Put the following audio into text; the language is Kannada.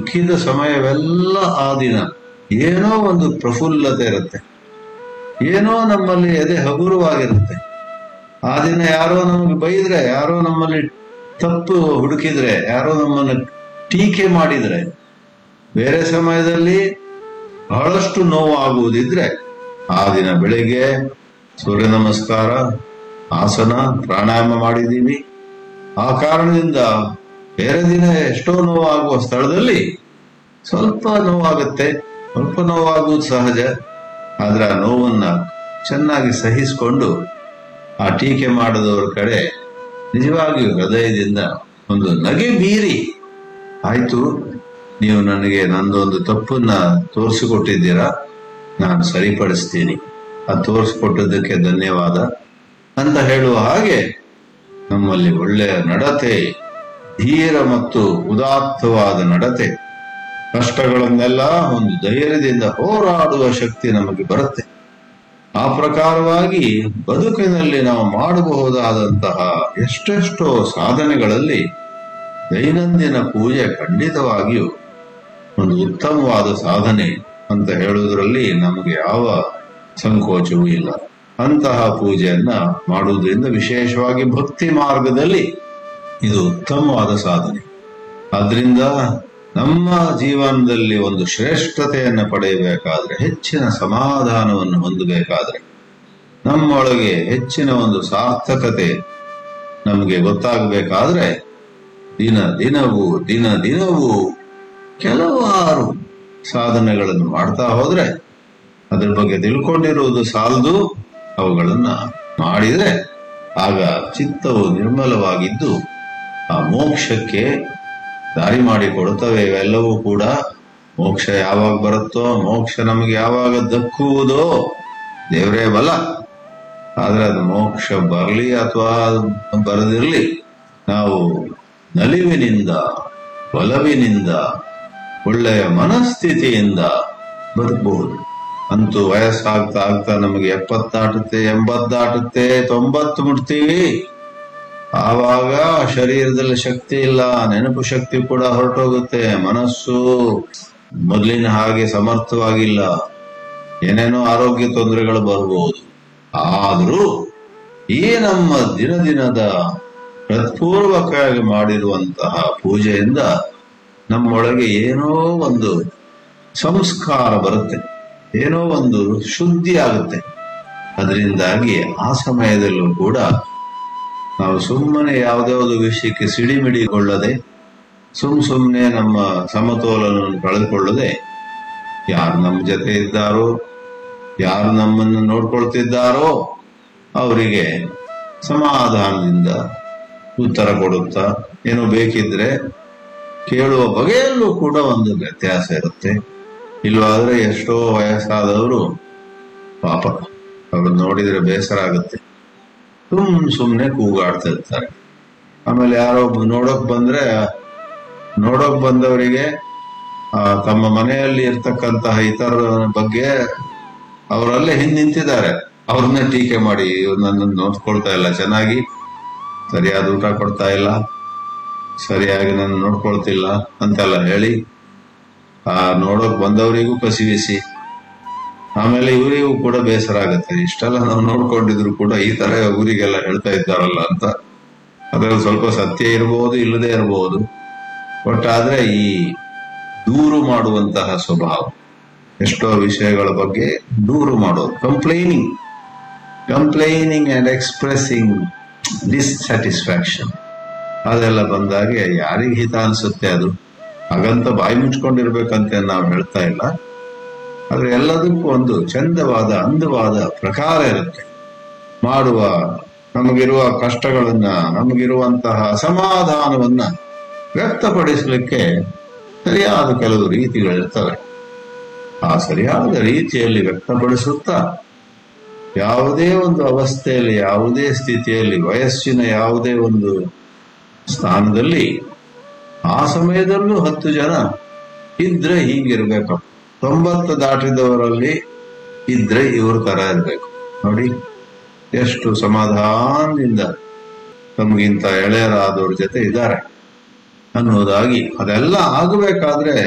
ದುಃಖಿದ ಸಮಯವೆಲ್ಲ ಆ ದಿನ ಏನೋ ಒಂದು ಪ್ರಫುಲ್ಲತೆ ಇರುತ್ತೆ ಏನೋ ನಮ್ಮಲ್ಲಿ ಎದೆ ಹಗುರವಾಗಿರುತ್ತೆ ಆ ದಿನ ಯಾರೋ ನಮಗೆ ಬೈದ್ರೆ ಯಾರೋ ನಮ್ಮಲ್ಲಿ ತಪ್ಪು ಹುಡುಕಿದ್ರೆ ಯಾರೋ ನಮ್ಮನ್ನು ಟೀಕೆ ಮಾಡಿದ್ರೆ ಬೇರೆ ಸಮಯದಲ್ಲಿ ಬಹಳಷ್ಟು ನೋವು ಆಗುವುದಿದ್ರೆ ಆ ದಿನ ಬೆಳಿಗ್ಗೆ ಸೂರ್ಯ ನಮಸ್ಕಾರ ಆಸನ ಪ್ರಾಣಾಯಾಮ ಮಾಡಿದ್ದೀವಿ ಆ ಕಾರಣದಿಂದ ಬೇರೆ ದಿನ ಎಷ್ಟೋ ನೋವಾಗುವ ಸ್ಥಳದಲ್ಲಿ ಸ್ವಲ್ಪ ನೋವಾಗುತ್ತೆ ಸ್ವಲ್ಪ ನೋವಾಗುವುದು ಸಹಜ ಆದ್ರೆ ಆ ನೋವನ್ನ ಚೆನ್ನಾಗಿ ಸಹಿಸಿಕೊಂಡು ಆ ಟೀಕೆ ಮಾಡದವರ ಕಡೆ ನಿಜವಾಗಿಯೂ ಹೃದಯದಿಂದ ಒಂದು ನಗೆ ಬೀರಿ ಆಯ್ತು ನೀವು ನನಗೆ ನಂದೊಂದು ತಪ್ಪನ್ನ ತೋರಿಸಿಕೊಟ್ಟಿದ್ದೀರಾ ನಾನು ಸರಿಪಡಿಸ್ತೀನಿ ಆ ತೋರಿಸ್ಕೊಟ್ಟದಕ್ಕೆ ಧನ್ಯವಾದ ಅಂತ ಹೇಳುವ ಹಾಗೆ ನಮ್ಮಲ್ಲಿ ಒಳ್ಳೆಯ ನಡತೆ ಧೀರ ಮತ್ತು ಉದಾತ್ತವಾದ ನಡತೆ ಕಷ್ಟಗಳನ್ನೆಲ್ಲ ಒಂದು ಧೈರ್ಯದಿಂದ ಹೋರಾಡುವ ಶಕ್ತಿ ನಮಗೆ ಬರುತ್ತೆ ಆ ಪ್ರಕಾರವಾಗಿ ಬದುಕಿನಲ್ಲಿ ನಾವು ಮಾಡಬಹುದಾದಂತಹ ಎಷ್ಟೆಷ್ಟೋ ಸಾಧನೆಗಳಲ್ಲಿ ದೈನಂದಿನ ಪೂಜೆ ಖಂಡಿತವಾಗಿಯೂ ಒಂದು ಉತ್ತಮವಾದ ಸಾಧನೆ ಅಂತ ಹೇಳುವುದರಲ್ಲಿ ನಮಗೆ ಯಾವ ಸಂಕೋಚವೂ ಇಲ್ಲ ಅಂತಹ ಪೂಜೆಯನ್ನ ಮಾಡುವುದರಿಂದ ವಿಶೇಷವಾಗಿ ಭಕ್ತಿ ಮಾರ್ಗದಲ್ಲಿ ಇದು ಉತ್ತಮವಾದ ಸಾಧನೆ ಆದ್ರಿಂದ ನಮ್ಮ ಜೀವನದಲ್ಲಿ ಒಂದು ಶ್ರೇಷ್ಠತೆಯನ್ನು ಪಡೆಯಬೇಕಾದ್ರೆ ಹೆಚ್ಚಿನ ಸಮಾಧಾನವನ್ನು ಹೊಂದಬೇಕಾದ್ರೆ ನಮ್ಮೊಳಗೆ ಹೆಚ್ಚಿನ ಒಂದು ಸಾರ್ಥಕತೆ ನಮಗೆ ಗೊತ್ತಾಗಬೇಕಾದ್ರೆ ದಿನ ದಿನವೂ ದಿನ ದಿನವೂ ಕೆಲವಾರು ಸಾಧನೆಗಳನ್ನು ಮಾಡ್ತಾ ಹೋದ್ರೆ ಅದ್ರ ಬಗ್ಗೆ ತಿಳ್ಕೊಂಡಿರುವುದು ಸಾಲದು ಅವುಗಳನ್ನ ಮಾಡಿದ್ರೆ ಆಗ ಚಿತ್ತವು ನಿರ್ಮಲವಾಗಿದ್ದು ಆ ಮೋಕ್ಷಕ್ಕೆ ದಾರಿ ಮಾಡಿ ಕೊಡುತ್ತವೆ ಇವೆಲ್ಲವೂ ಕೂಡ ಮೋಕ್ಷ ಯಾವಾಗ ಬರುತ್ತೋ ಮೋಕ್ಷ ನಮಗೆ ಯಾವಾಗ ದಕ್ಕುವುದೋ ದೇವರೇ ಬಲ ಆದ್ರೆ ಅದು ಮೋಕ್ಷ ಬರಲಿ ಅಥವಾ ಬರದಿರಲಿ ನಾವು ನಲಿವಿನಿಂದ ಒಲವಿನಿಂದ ಒಳ್ಳೆಯ ಮನಸ್ಥಿತಿಯಿಂದ ಬದುಕಬಹುದು ಅಂತೂ ವಯಸ್ಸಾಗ್ತಾ ಆಗ್ತಾ ನಮಗೆ ಎಪ್ಪತ್ತಾಟುತ್ತೆ ಎಂಬತ್ತಾಟುತ್ತೆ ತೊಂಬತ್ತು ಮುಟ್ತೀವಿ ಆವಾಗ ಶರೀರದಲ್ಲಿ ಶಕ್ತಿ ಇಲ್ಲ ನೆನಪು ಶಕ್ತಿ ಕೂಡ ಹೊರಟೋಗುತ್ತೆ ಮನಸ್ಸು ಮೊದಲಿನ ಹಾಗೆ ಸಮರ್ಥವಾಗಿಲ್ಲ ಏನೇನೋ ಆರೋಗ್ಯ ತೊಂದರೆಗಳು ಬರಬಹುದು ಆದರೂ ಈ ನಮ್ಮ ದಿನ ದಿನದ ಹೃತ್ಪೂರ್ವಕವಾಗಿ ಮಾಡಿರುವಂತಹ ಪೂಜೆಯಿಂದ ನಮ್ಮೊಳಗೆ ಏನೋ ಒಂದು ಸಂಸ್ಕಾರ ಬರುತ್ತೆ ಏನೋ ಒಂದು ಶುದ್ಧಿ ಆಗುತ್ತೆ ಅದರಿಂದಾಗಿ ಆ ಸಮಯದಲ್ಲೂ ಕೂಡ ನಾವು ಸುಮ್ಮನೆ ಯಾವುದ್ಯಾವುದು ವಿಷಯಕ್ಕೆ ಸಿಡಿಮಿಡಿಗೊಳ್ಳದೆ ಸುಮ್ ಸುಮ್ಮನೆ ನಮ್ಮ ಸಮತೋಲನವನ್ನು ಕಳೆದುಕೊಳ್ಳದೆ ಯಾರು ನಮ್ಮ ಜೊತೆ ಇದ್ದಾರೋ ಯಾರು ನಮ್ಮನ್ನು ನೋಡ್ಕೊಳ್ತಿದ್ದಾರೋ ಅವರಿಗೆ ಸಮಾಧಾನದಿಂದ ಉತ್ತರ ಕೊಡುತ್ತಾ ಏನೋ ಬೇಕಿದ್ರೆ ಕೇಳುವ ಬಗೆಯಲ್ಲೂ ಕೂಡ ಒಂದು ವ್ಯತ್ಯಾಸ ಇರುತ್ತೆ ಇಲ್ವಾದ್ರೆ ಎಷ್ಟೋ ವಯಸ್ಸಾದವರು ಪಾಪ ಅವ್ರು ನೋಡಿದ್ರೆ ಬೇಸರ ಆಗುತ್ತೆ ಸುಮ್ ಸುಮ್ನೆ ಕೂಗಾಡ್ತಾ ಇರ್ತಾರೆ ಆಮೇಲೆ ಯಾರೋ ಒಬ್ಬ ನೋಡೋಕ್ ಬಂದ್ರೆ ನೋಡೋಕ್ ಬಂದವರಿಗೆ ಆ, ತಮ್ಮ ಮನೆಯಲ್ಲಿ ಇರ್ತಕ್ಕಂತಹ ಇತರ ಬಗ್ಗೆ ಅವರಲ್ಲೇ ಹಿಂದ್ ನಿಂತಿದ್ದಾರೆ ಅವ್ರನ್ನೇ ಟೀಕೆ ಮಾಡಿ ಇವ್ರು ನನ್ನನ್ನು ನೋಡ್ಕೊಳ್ತಾ ಇಲ್ಲ ಚೆನ್ನಾಗಿ ಸರಿಯಾದ ಊಟ ಕೊಡ್ತಾ ಇಲ್ಲ ಸರಿಯಾಗಿ ನನ್ನ ನೋಡ್ಕೊಳ್ತಿಲ್ಲ ಅಂತೆಲ್ಲ ಹೇಳಿ ಆ ನೋಡೋಕ್ ಬಂದವರಿಗೂ ಕಸಿವಿಸಿ ಆಮೇಲೆ ಇವರಿಗೂ ಕೂಡ ಬೇಸರ ಆಗುತ್ತೆ ಇಷ್ಟೆಲ್ಲ ನಾವು ನೋಡ್ಕೊಂಡಿದ್ರು ಕೂಡ ಈ ತರ ಊರಿಗೆಲ್ಲ ಹೇಳ್ತಾ ಇದ್ದಾರಲ್ಲ ಅಂತ ಅದ್ರಲ್ಲಿ ಸ್ವಲ್ಪ ಸತ್ಯ ಇರಬಹುದು ಇಲ್ಲದೆ ಇರಬಹುದು ಒಟ್ಟಾದ್ರೆ ಈ ದೂರು ಮಾಡುವಂತಹ ಸ್ವಭಾವ ಎಷ್ಟೋ ವಿಷಯಗಳ ಬಗ್ಗೆ ದೂರು ಮಾಡೋದು complaining complaining and expressing dissatisfaction ಅದೆಲ್ಲ ಬಂದಾಗೆ ಯಾರಿಗೆ ಹಿತ ಅನ್ಸುತ್ತೆ ಅದು ಹಾಗಂತ ಬಾಯಿ ಮುಚ್ಕೊಂಡಿರ್ಬೇಕಂತ ನಾವು ಹೇಳ್ತಾ ಇಲ್ಲ ಆದ್ರೆ ಎಲ್ಲದಕ್ಕೂ ಒಂದು ಚಂದವಾದ ಅಂದವಾದ ಪ್ರಕಾರ ಇರುತ್ತೆ ಮಾಡುವ ನಮಗಿರುವ ಕಷ್ಟಗಳನ್ನ ನಮಗಿರುವಂತಹ ಅಸಮಾಧಾನವನ್ನ ವ್ಯಕ್ತಪಡಿಸಲಿಕ್ಕೆ ಸರಿಯಾದ ಕೆಲವು ರೀತಿಗಳಿರ್ತವೆ ಆ ಸರಿಯಾದ ರೀತಿಯಲ್ಲಿ ವ್ಯಕ್ತಪಡಿಸುತ್ತಾ ಯಾವುದೇ ಒಂದು ಅವಸ್ಥೆಯಲ್ಲಿ ಯಾವುದೇ ಸ್ಥಿತಿಯಲ್ಲಿ ವಯಸ್ಸಿನ ಯಾವುದೇ ಒಂದು ಸ್ಥಾನದಲ್ಲಿ ಆ ಸಮಯದಲ್ಲೂ ಹತ್ತು ಜನ ಇದ್ರೆ ಹೀಗಿರ್ಬೇಕು ತೊಂಬತ್ತು ದಾಟಿದವರಲ್ಲಿ ಇದ್ರೆ ಇವ್ರ ತರ ಇರ್ಬೇಕು ನೋಡಿ ಎಷ್ಟು ಸಮಾಧಾನದಿಂದ ತಮಗಿಂತ ಎಳೆಯರಾದವ್ರ ಜೊತೆ ಇದ್ದಾರೆ ಅನ್ನೋದಾಗಿ ಅದೆಲ್ಲ ಆಗಬೇಕಾದ್ರೆ